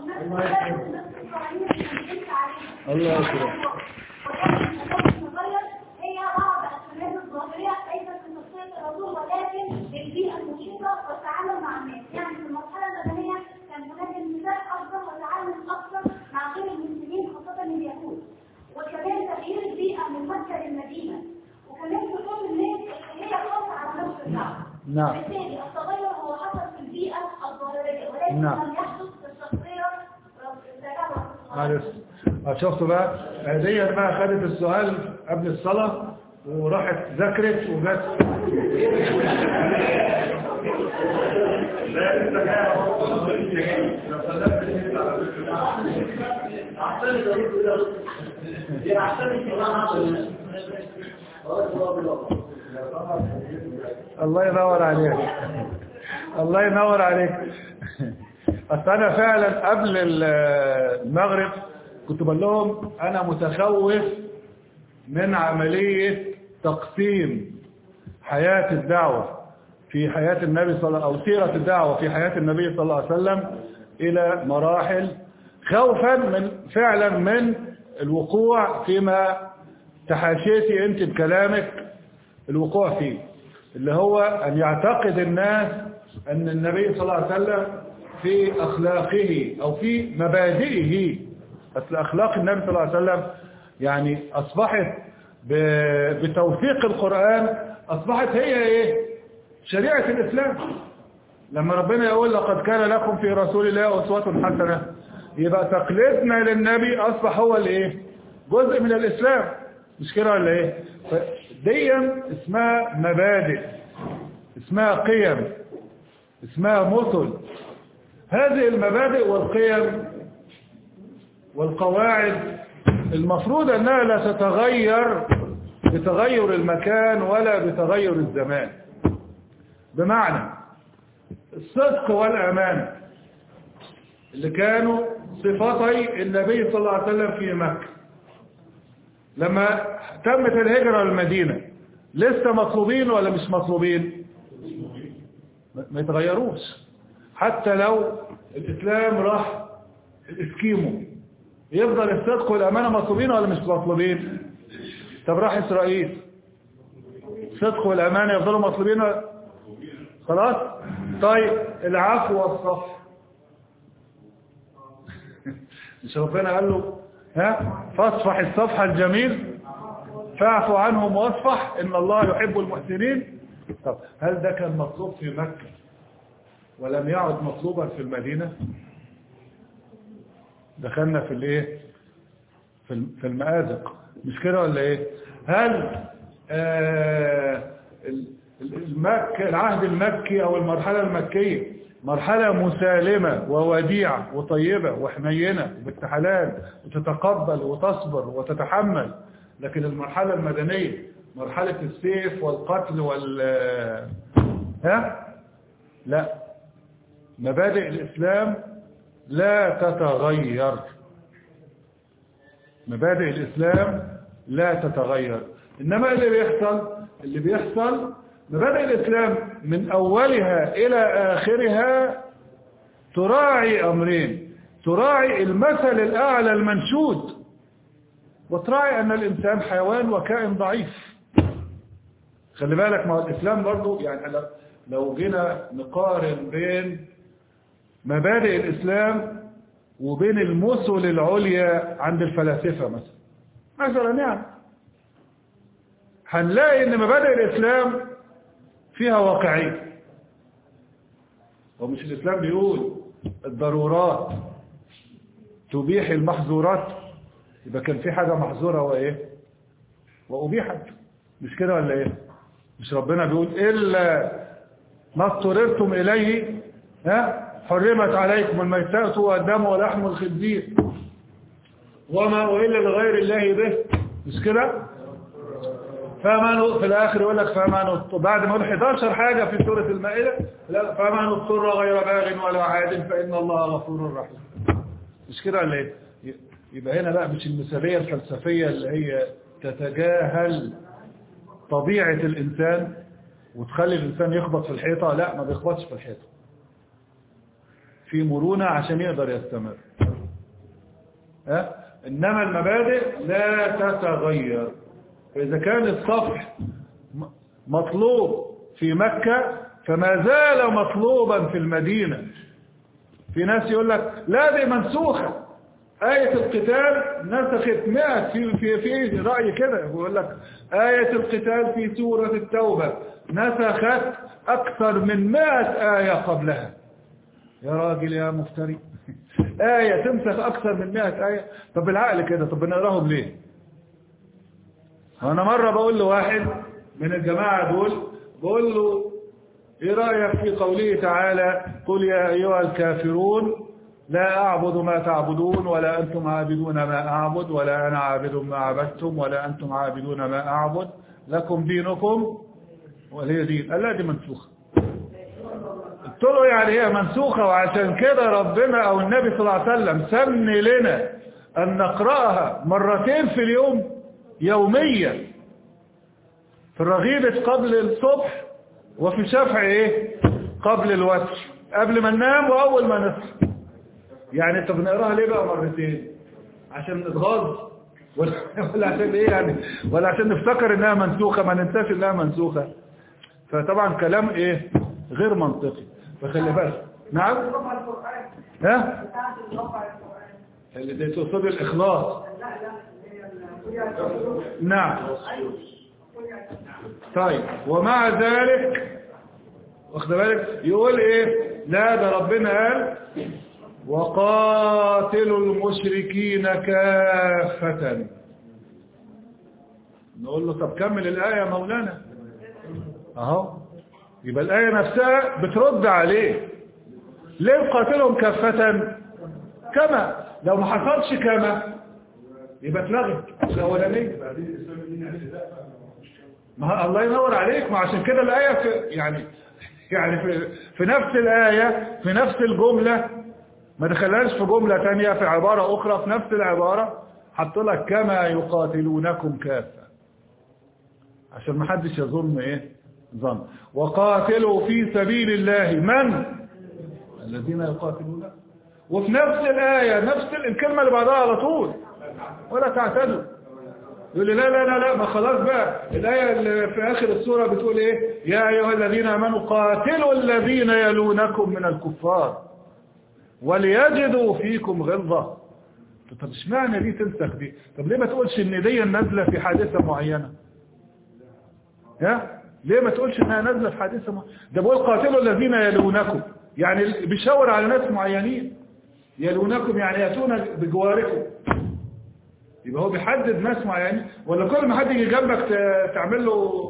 الله يكرمك الله يكرمك هي بعض السنوات الظاهرية ليست في شخصية الرسول ولكن البيئة المحيطة والتعامل مع الناس يعني في المرحلة الأولانية كان هناك المثال أفضل والتعامل أكثر مع غير المسلمين خاصة اليهود وكمان تغيير البيئة من مكة للمدينة وكمان دخول الناس هي خاصة على نفس الشعب نعم بالتالي التغير هو حصل في البيئة الظاهرية ولكن نعم. لم يحدث في الشخصية الذكاء معلش شفتوا بقى هدية بقى خدت السؤال قبل الصلاة وراحت ذاكرت وجت الله ينور عليك الله ينور عليك اصل انا فعلا قبل المغرب كنت بقول لهم انا متخوف من عملية تقسيم حياة الدعوة في حياة النبي صلى الله او سيرة الدعوة في حياة النبي صلى الله عليه وسلم الى مراحل خوفا من فعلا من الوقوع فيما تحاشيتي انت بكلامك الوقوع فيه اللي هو ان يعتقد الناس ان النبي صلى الله عليه وسلم في اخلاقه او في مبادئه اصل اخلاق النبي صلى الله عليه وسلم يعني اصبحت ب- بتوثيق القرآن اصبحت هي ايه شريعة الاسلام لما ربنا يقول لقد كان لكم في رسول الله اسوة حسنة يبقى تقليدنا للنبي اصبح هو الايه جزء من الاسلام مش كده ولا ايه دي اسمها مبادئ اسمها قيم اسمها مثل هذه المبادئ والقيم والقواعد المفروض انها لا تتغير بتغير المكان ولا بتغير الزمان بمعنى الصدق والأمانة اللي كانوا صفتي النبي صلى الله عليه وسلم في مكة لما تمت الهجرة للمدينة لسه مطلوبين ولا مش مطلوبين ما يتغيروش حتى لو الإسلام راح الإسكيمو يفضل الصدق والأمانة مطلوبين ولا مش مطلوبين طب راح إسرائيل الصدق والأمانة يفضلوا مطلوبين ولا- خلاص طيب العفو والصفح مش ربنا قال له ها فاصفح الصفح الجميل فاعفو عنهم واصفح ان الله يحب المحسنين طب هل ده كان مطلوب في مكة ولم يعد مطلوبا في المدينة دخلنا في الايه في الم- في المآزق مش كده ولا ايه هل آه ال- ال- المك العهد المكي او المرحلة المكية مرحلة مسالمة ووديعة وطيبة وحنينة وبنت حلال وتتقبل وتصبر وتتحمل لكن المرحلة المدنية مرحلة السيف والقتل وال ها لا مبادئ الإسلام لا تتغير مبادئ الإسلام لا تتغير إنما اللي بيحصل اللي بيحصل مبادئ الإسلام من أولها إلى آخرها تراعي أمرين تراعي المثل الأعلى المنشود وتراعي أن الإنسان حيوان وكائن ضعيف خلي بالك ما هو الإسلام برضو يعني لو- لو جينا نقارن بين مبادئ الإسلام وبين المثل العليا عند الفلاسفة مثلا مثلا يعني هنلاقي ان مبادئ الإسلام فيها واقعية ومش الإسلام بيقول الضرورات تبيح المحظورات يبقى كان في حاجة محظورة وإيه وأبيحت مش كده ولا إيه مش ربنا بيقول إلا ما اضطررتم إليه ها حرمت عليكم الميتات والدم ولحم الخنزير وما أهل لغير الله به مش كده فمن في الآخر يقول لك فمن اضطر بعد ما يقول 11 حاجة في سورة المائدة لا فمن اضطر غير باغ ولا عاد فإن الله غفور رحيم مش كده ولا ايه يبقى هنا بقى مش المثالية الفلسفية اللي هي تتجاهل طبيعة الإنسان وتخلي الإنسان يخبط في الحيطة لا ما بيخبطش في الحيطة في مرونة عشان يقدر يستمر ها؟ إنما المبادئ لا تتغير فإذا كان الصفح م- مطلوب في مكة فما زال مطلوبا في المدينة في ناس يقول لك لا دي منسوخة آية القتال نسخت مئة في, في, في رأي كده يقول لك آية القتال في سورة التوبة نسخت أكثر من مئة آية قبلها يا راجل يا مفتري آية تمسخ أكثر من مئة آية طب بالعقل كده طب بنقراهم ليه أنا مرة بقول له واحد من الجماعة دول بقول له إيه رأيك في قوله تعالى قل يا أيها الكافرون لا أعبد ما تعبدون ولا أنتم عابدون ما أعبد ولا أنا عابد ما عبدتم ولا أنتم عابدون ما أعبد لكم دينكم ولي دين قال لا دي منسوخة قلت له يعني هي منسوخة وعشان كده ربنا أو النبي صلى الله عليه وسلم سن لنا أن نقرأها مرتين في اليوم يوميا في الرغيبة قبل الصبح وفي شفع ايه قبل الوتر قبل ما ننام واول ما نصحى يعني طب نقراها ليه بقى مرتين عشان نتغاظ ولا ولا عشان ايه يعني ولا عشان نفتكر انها منسوخه ما ننساش انها منسوخه فطبعا كلام ايه غير منطقي فخلي بالك نعم ها اللي دي تقصد الاخلاص نعم طيب ومع ذلك واخد بالك يقول ايه لا ده ربنا قال وقاتلوا المشركين كافة نقول له طب كمل الآية يا مولانا اهو يبقى الآية نفسها بترد عليه ليه قاتلهم كافة كما لو ما حصلش كما يبقى اتلغت الأولانية ما هو الله ينور عليك ما عشان كده الآية في يعني يعني في, في نفس الآية في نفس الجملة ما دخلهاش في جملة تانية في عبارة أخرى في نفس العبارة حط لك كما يقاتلونكم كافة عشان ما حدش يظن ايه ظن وقاتلوا في سبيل الله من الذين يقاتلون وفي نفس الآية نفس الكلمة اللي بعدها على طول ولا تعتدوا يقول لي لا لا لا لا ما خلاص بقى الآية اللي في آخر السورة بتقول إيه يا أيها الذين آمنوا قاتلوا الذين يلونكم من الكفار وليجدوا فيكم غلظة طب اشمعنى دي تنسخ دي طب ليه ما تقولش ان دي نازلة في حادثة معينة ها ليه ما تقولش انها نازلة في حادثة معينة ده بقول قاتلوا الذين يلونكم يعني بيشاور على ناس معينين يلونكم يعني يأتون بجواركم يبقى هو بيحدد ناس معينين ولا كل ما حد يجي جنبك ت- تعمل له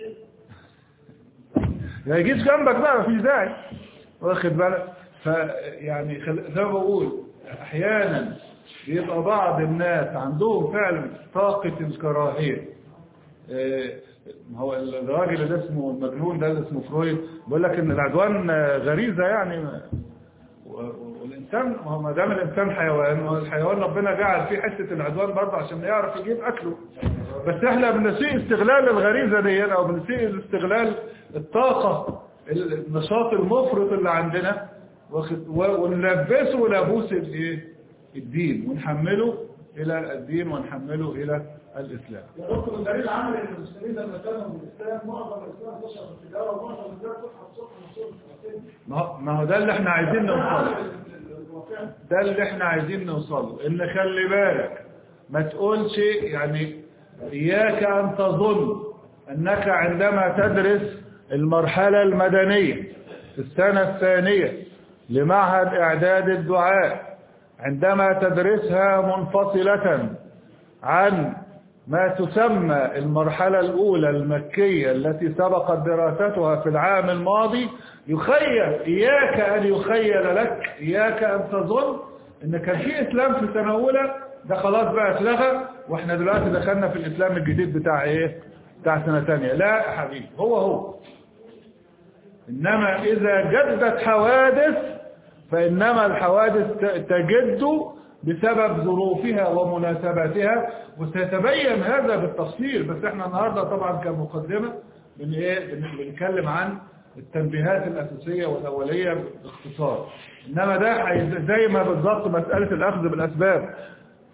ما يجيش جنبك بقى مفيش داعي واخد بالك فيعني خل... زي ما بقول احيانا بيبقى بعض الناس عندهم فعلا طاقة الكراهية إيه، ما هو الراجل اللي اسمه المجنون ده اللي اسمه فرويد بيقول لك ان العدوان غريزة يعني و- والإنسان ما هو ما دام الإنسان حيوان والحيوان ربنا جعل فيه حتة العدوان برضه عشان يعرف يجيب أكله بس احنا بنسيء استغلال الغريزة دي أو بنسيء استغلال الطاقة النشاط المفرط اللي عندنا واخد- و- ونلبسه لبوس الايه الدين ونحمله إلى الدين ونحمله إلى الإسلام يا دكتور الدليل عمل ان المسلمين لما كانوا من الاسلام معظم الاسلام تشرب التجاره ومعظم التجاره تصحى الصبح من الصبح الفلسطيني. ما هو- ما هو ده اللي احنا عايزين نوصله الواقع ده اللي احنا عايزين نوصله ان خلي بالك ما تقولش يعني اياك ان تظن انك عندما تدرس المرحلة المدنية في السنة الثانية لمعهد اعداد الدعاء عندما تدرسها منفصلة عن ما تسمى المرحلة الأولى المكية التي سبقت دراستها في العام الماضي يخيل إياك أن يخيل لك إياك أن تظن إن كان في إسلام في سنة أولى ده خلاص بقى اتلغى وإحنا دلوقتي دخلنا في الإسلام الجديد بتاع إيه بتاع سنة تانية لا يا حبيبي هو هو إنما إذا جدت حوادث فإنما الحوادث ت- تجد بسبب ظروفها ومناسباتها وسيتبين هذا بالتفصيل بس احنا النهاردة طبعا كمقدمة بن ايه بن- بنتكلم عن التنبيهات الأساسية والأولية باختصار إنما ده حي- زي ما بالضبط مسألة الأخذ بالأسباب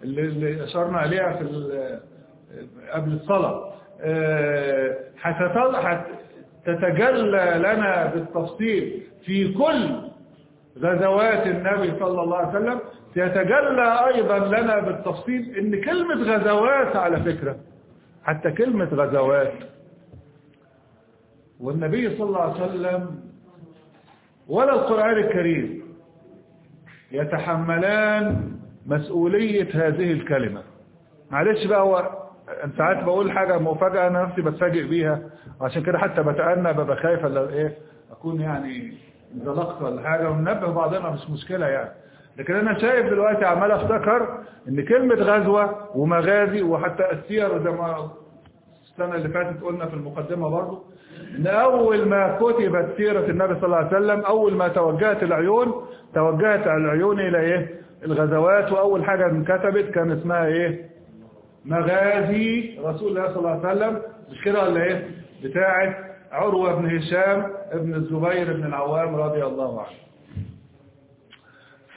اللي, اللي أشرنا عليها في ال- قبل الصلاة آه، هتطل- هتتجلى لنا بالتفصيل في كل غزوات النبي صلى الله عليه وسلم سيتجلى أيضا لنا بالتفصيل إن كلمة غزوات على فكرة حتى كلمة غزوات والنبي صلى الله عليه وسلم ولا القرآن الكريم يتحملان مسؤولية هذه الكلمة معلش بقى هو أنا ساعات بقول حاجة مفاجأة أنا نفسي بتفاجئ بيها عشان كده حتى بتأنى ببقى خايف لو إيه أكون يعني انزلقت ولا حاجة وننبه بعضنا مش مشكلة يعني لكن أنا شايف دلوقتي عمال أفتكر إن كلمة غزوة ومغازي وحتى السير زي ما السنة اللي فاتت قلنا في المقدمة برضو ان اول ما كتبت سيرة النبي صلى الله عليه وسلم اول ما توجهت العيون توجهت العيون الى ايه الغزوات واول حاجة انكتبت كان اسمها ايه مغازي رسول الله صلى الله عليه وسلم مش كده ولا ايه بتاعت عروة بن هشام ابن الزبير بن العوام رضي الله عنه ف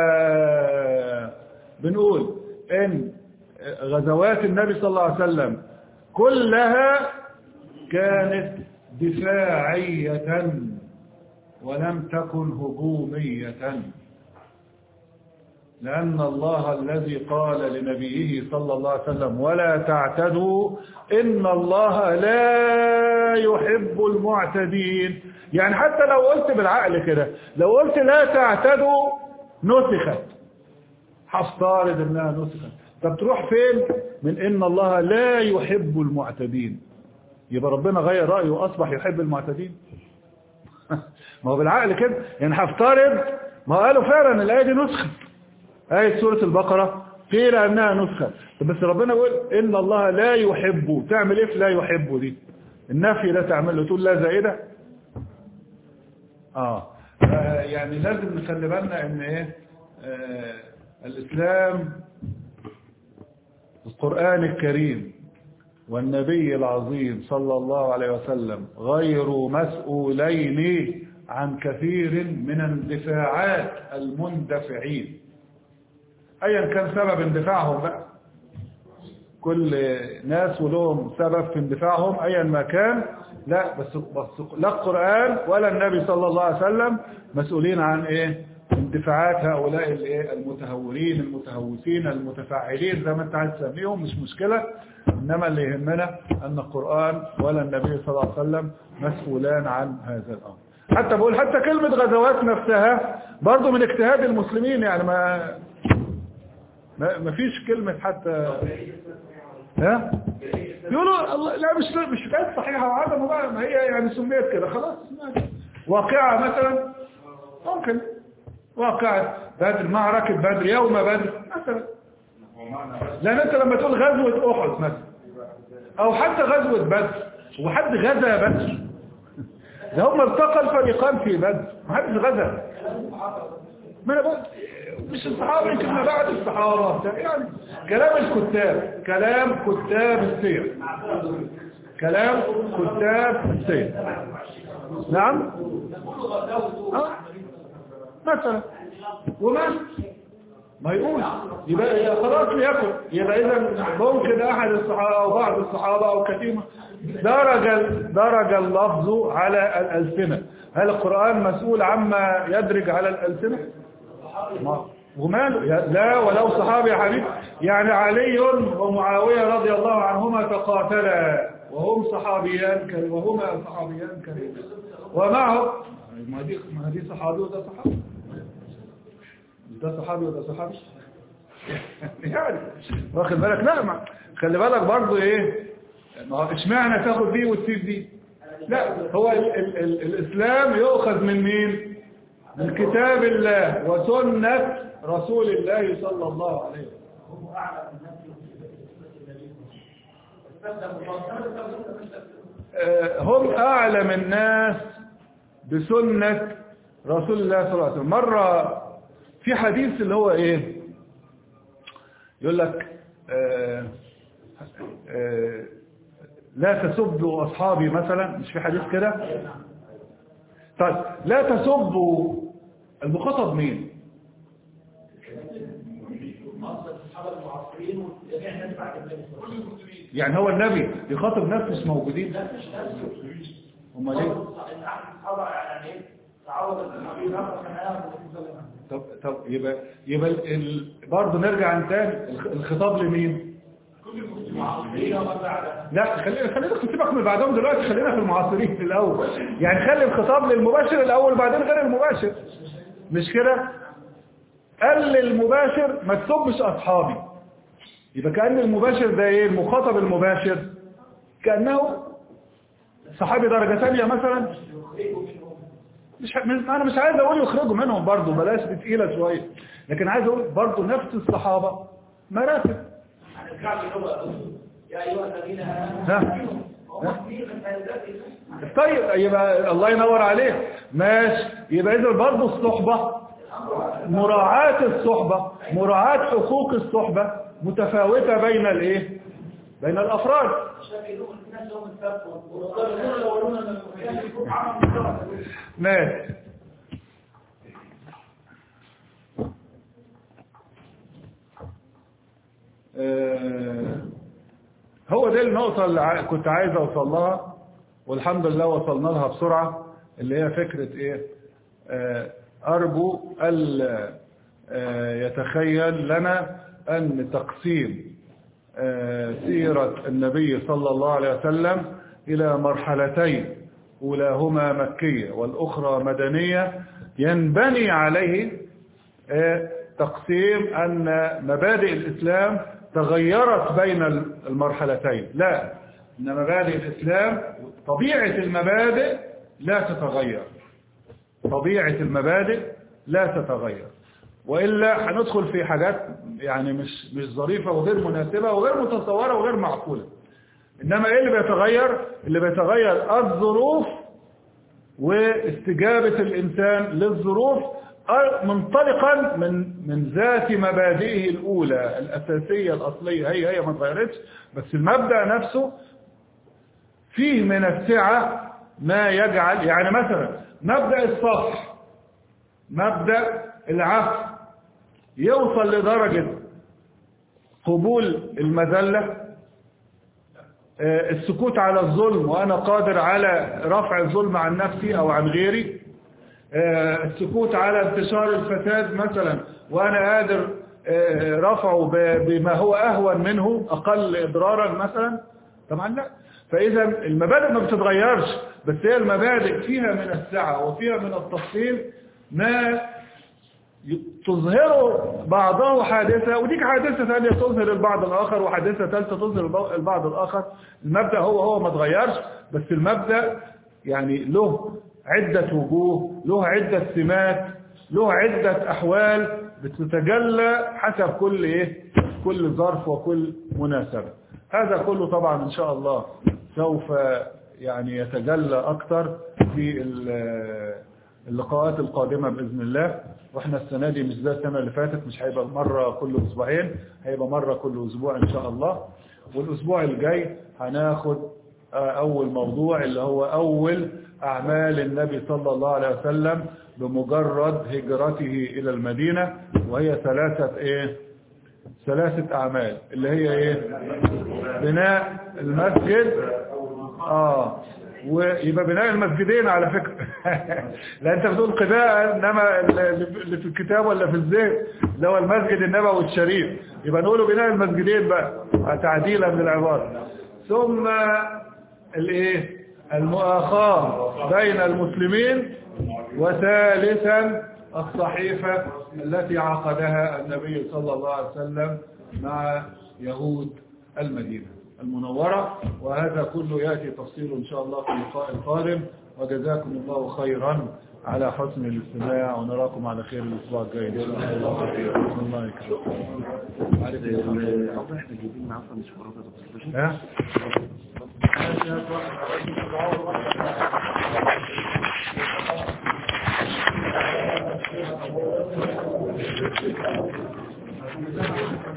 بنقول ان غزوات النبي صلى الله عليه وسلم كلها كانت دفاعية ولم تكن هجومية لأن الله الذي قال لنبيه صلى الله عليه وسلم ولا تعتدوا إن الله لا يحب المعتدين يعني حتى لو قلت بالعقل كده لو قلت لا تعتدوا نسخت هفترض انها نسخت طب تروح فين من ان الله لا يحب المعتدين يبقى ربنا غير رأيه وأصبح يحب المعتدين ما هو بالعقل كده يعني هفترض ما قالوا فعلا الآية دي نسخة آية سورة البقرة قيل أنها نسخة بس ربنا يقول إن الله لا يحب تعمل إيه في لا يحب دي النفي لا تعمل له تقول لا زائدة آه آه، يعني لازم نخلي بالنا إن إيه آه الإسلام القرآن الكريم والنبي العظيم صلى الله عليه وسلم غير مسؤولين عن كثير من اندفاعات المندفعين ايا كان سبب اندفاعهم بقى كل ناس ولهم سبب في اندفاعهم ايا ما كان لا بس, بس لا القرآن ولا النبي صلى الله عليه وسلم مسؤولين عن ايه اندفاعات هؤلاء الايه المتهورين المتهوسين المتفاعلين زي ما انت عايز تسميهم مش مشكلة انما اللي يهمنا ان القرآن ولا النبي صلى الله عليه وسلم مسؤولان عن هذا الامر حتى بقول حتى كلمة غزوات نفسها برضو من اجتهاد المسلمين يعني ما ما ما فيش كلمة حتى ها يقولوا الله لا مش مش حكايه صحيحه وعدم بقى ما هي يعني سميت كده خلاص واقعه مثلا ممكن واقعة بدر معركة بدر يوم بدر مثلا لأن أنت لما تقول غزوة أحد مثلا أو حتى غزوة بدر وحد غزا بدر ده هم التقى الفريقان في بدر ما حدش غزا ما أنا بقول مش الصحابة يمكن ما بعد الصحابة يعني كلام الكتاب كلام كتاب السير كلام كتاب السير نعم أه؟ مثلا وما ما يقول يبقى خلاص ياكل يبقى اذا ممكن احد الصحابه او بعض الصحابه او كثير درج درج اللفظ على الالسنه هل القران مسؤول عما يدرج على الالسنه ما وماله لا ولو صحابي يا حبيبي يعني علي ومعاويه رضي الله عنهما تقاتلا وهم صحابيان وهما صحابيان كريمان ومعهم ما دي ما دي صحابي وده صحابي ده صحابي وده صحابي يعني واخد بالك لا ما خلي بالك برضه ايه ما هو اشمعنى تاخد دي وتسيب دي لا هو ال ال ال الاسلام يؤخذ من مين من كتاب الله وسنة رسول الله صلى الله عليه وسلم هم اعلم الناس بسنة رسول الله صلى الله عليه وسلم مرة في حديث اللي هو ايه يقول لك آآ آآ لا تسبوا اصحابي مثلا مش في حديث كده طيب لا تسبوا المخاطب مين الصحابه المعاصرين وجميع الناس بعد النبي كل المسلمين يعني هو النبي يخاطب ناس مش موجودين لا مش ناس مسلمين هم ليه ان احد الصحابه يعني ايه تعوض النبي نفسه كان هيعمل النبي صلى الله عليه وسلم طب طب يبقى يبقى ال... ال... برضه نرجع عن تاني الخ- الخطاب لمين كل المسلمين معاصرين ومن بعدها لا خلينا خلينا سيبك من بعدهم دلوقتي خلينا في المعاصرين في الاول يعني خلي الخطاب للمباشر الاول وبعدين غير المباشر مش كده قال للمباشر ما تسبش اصحابي يبقى كأن المباشر ده ايه المخاطب المباشر كأنه صحابي درجة ثانية مثلا مش ه- مش- انا مش عايز اقول يخرجوا منهم برضو بلاش دي تقيلة شوية لكن عايز اقول برضو نفس الصحابة مراتب هنرجع للغه يا ايها الذين امنوا ها هم في من هذه طيب يبقى الله ينور عليك ماشي يبقى اذا برضه الصحبة مراعاة الصحبة مراعاة حقوق الصحبة متفاوتة بين الايه بين الافراد شاكلون الناس هم السبب والظالمون الاولون من المؤمنين يكون عمل مشترك ماشي آه، هو دي النقطة اللي ع- كنت عايز اوصل لها والحمد لله وصلنا لها بسرعة اللي هي فكرة ايه آه، ارجو ألا آه، يتخيل لنا ان تقسيم آه، سيرة النبي صلى الله عليه وسلم إلى مرحلتين أولاهما مكية والأخرى مدنية ينبني عليه آه، تقسيم أن مبادئ الإسلام تغيرت بين المرحلتين لا أن مبادئ الإسلام طبيعة المبادئ لا تتغير طبيعة المبادئ لا تتغير وإلا هندخل في حاجات يعني مش مش ظريفة وغير مناسبة وغير متصورة وغير معقولة إنما إيه اللي بيتغير اللي بيتغير الظروف واستجابة الإنسان للظروف منطلقا من من ذات مبادئه الأولى الأساسية الأصلية هي هي ما اتغيرتش بس المبدأ نفسه فيه من السعة ما يجعل يعني مثلا مبدأ الصفح مبدأ العفو يوصل لدرجة قبول المذلة آه، السكوت على الظلم وأنا قادر على رفع الظلم عن نفسي أو عن غيري آه، السكوت على انتشار الفساد مثلا وأنا قادر آه، رفعه ب- بما هو أهون منه أقل إضرارا مثلا طبعا لا فإذا المبادئ ما بتتغيرش بس هي المبادئ فيها من السعة وفيها من التفصيل ما تظهر بعضه حادثة وديك حادثة ثانية تظهر البعض الآخر وحادثة ثالثة تظهر البعض الآخر المبدأ هو هو ما تغيرش بس المبدأ يعني له عدة وجوه له عدة سمات له عدة أحوال بتتجلى حسب كل إيه كل ظرف وكل مناسبة هذا كله طبعا إن شاء الله سوف يعني يتجلى أكثر في ال- اللقاءات القادمة بإذن الله واحنا السنة دي مش زي السنة اللي فاتت مش هيبقى مرة كل أسبوعين هيبقى مرة كل أسبوع إن شاء الله والأسبوع الجاي هناخد آه، أول موضوع اللي هو أول أعمال النبي صلى الله عليه وسلم بمجرد هجرته إلى المدينة وهي ثلاثة إيه ثلاثة أعمال اللي هي إيه بناء المسجد آه ويبقى بناء المسجدين على فكرة لا انت بتقول قباء انما اللي في الكتاب ولا في الذهن اللي هو المسجد النبوي الشريف يبقى نقوله بناء المسجدين بقى تعديلا من العبارة ثم الايه المؤاخاة بين المسلمين وثالثا الصحيفة التي عقدها النبي صلى الله عليه وسلم مع يهود المدينة المنورة وهذا كله يأتي تفصيله إن شاء الله في اللقاء القادم وجزاكم الله خيرا على حسن الاستماع ونراكم على خير الأسبوع الجاي إن شاء الله الله يكرمكم عليكم السلام. احنا جايبين معاه مش مرات ها؟ Thank you.